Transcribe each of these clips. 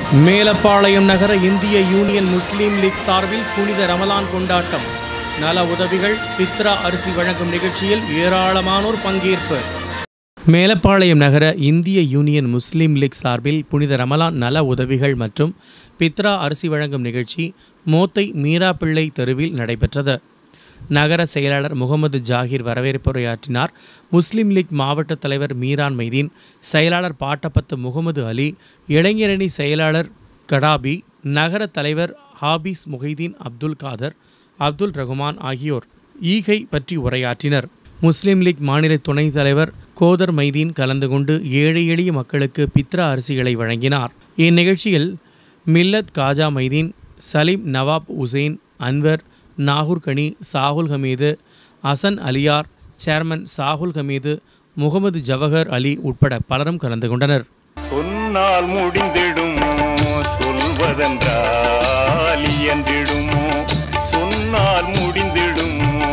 மேலப்பாளையம் நகர இந்திய யூனியன் முஸ்லீம் லீக் சார்பில் புனித ரமலான் கொண்டாட்டம் நல உதவிகள் பித்ரா அரிசி வழங்கும் நிகழ்ச்சியில் ஏராளமானோர் பங்கேற்பு மேலப்பாளையம் நகர இந்திய யூனியன் முஸ்லீம் லீக் சார்பில் புனித ரமலான் நல உதவிகள் மற்றும் பித்ரா அரிசி வழங்கும் நிகழ்ச்சி மோத்தை மீராப்பிள்ளை தெருவில் நடைபெற்றது நகர செயலாளர் முகமது ஜாகிர் வரவேற்புரையாற்றினார் முஸ்லிம் லீக் மாவட்ட தலைவர் மீரான் மைதீன் செயலாளர் பாட்டப்பத்து முகமது அலி இளைஞரணி செயலாளர் கடாபி நகர தலைவர் ஹாபிஸ் முஹைதீன் அப்துல் காதர் அப்துல் ரகுமான் ஆகியோர் ஈகை பற்றி உரையாற்றினர் முஸ்லிம் லீக் மாநில துணைத் தலைவர் கோதர் மைதீன் கலந்து கொண்டு ஏழை எளிய மக்களுக்கு பித்ரா அரிசிகளை வழங்கினார் இந்நிகழ்ச்சியில் மில்லத் காஜா மைதீன் சலீம் நவாப் உசேன் அன்வர் நாகூர் கனி சாகுல் ஹமீது அசன் அலியார் சேர்மன் சாகுல் ஹமீது முகமது ஜவஹர் அலி உட்பட பலரும் கலந்து கொண்டனர் சொன்னால் முடிந்திடும் சொல்வதென்றால் இயன்றிடுமோ சொன்னால் முடிந்திடும்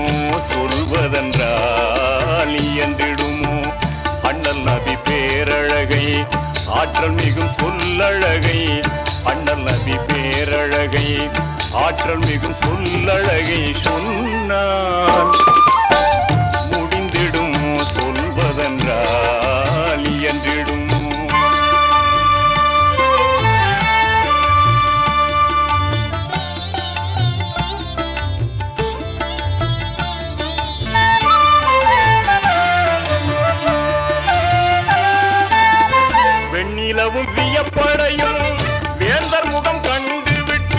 சொல்வதென்றால் இயன்றிடுமோ அண்ணல் நபி பேரழகை ஆற்றல் மிகும் சொல்லழகை அண்ணல் நபி பேரழகை ஆற்றல் மிகும் சொல்லழகை சொன்னால் முடிந்திடும் சொல்வதென்றால் இயன்றிடும் வெண்ணிலவும் வியப்படையும் வேந்தர் முகம் கண்டுவிட்டு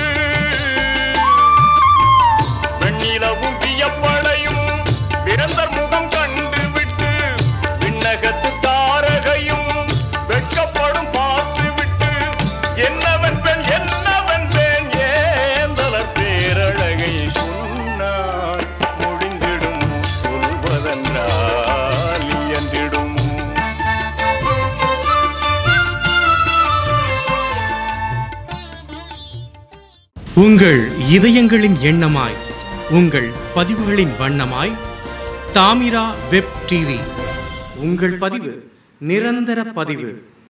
வெண்ணிலவும் வியப்படையும் வேந்தர் முகம் கண்டுவிட்டு விண்ணகத்து தாரகையும் வெட்கப்படும் பார்த்துவிட்டு என்னவன் பெண் என்னவன் பெண் ஏந்தலர் பேரழகை சொன்னால் முடிந்திடும் சொல்வதென்றால் இயன்றிடும் உங்கள் இதயங்களின் எண்ணமாய் உங்கள் பதிவுகளின் வண்ணமாய் தாமிரா வெப் டிவி உங்கள் பதிவு நிரந்தர பதிவு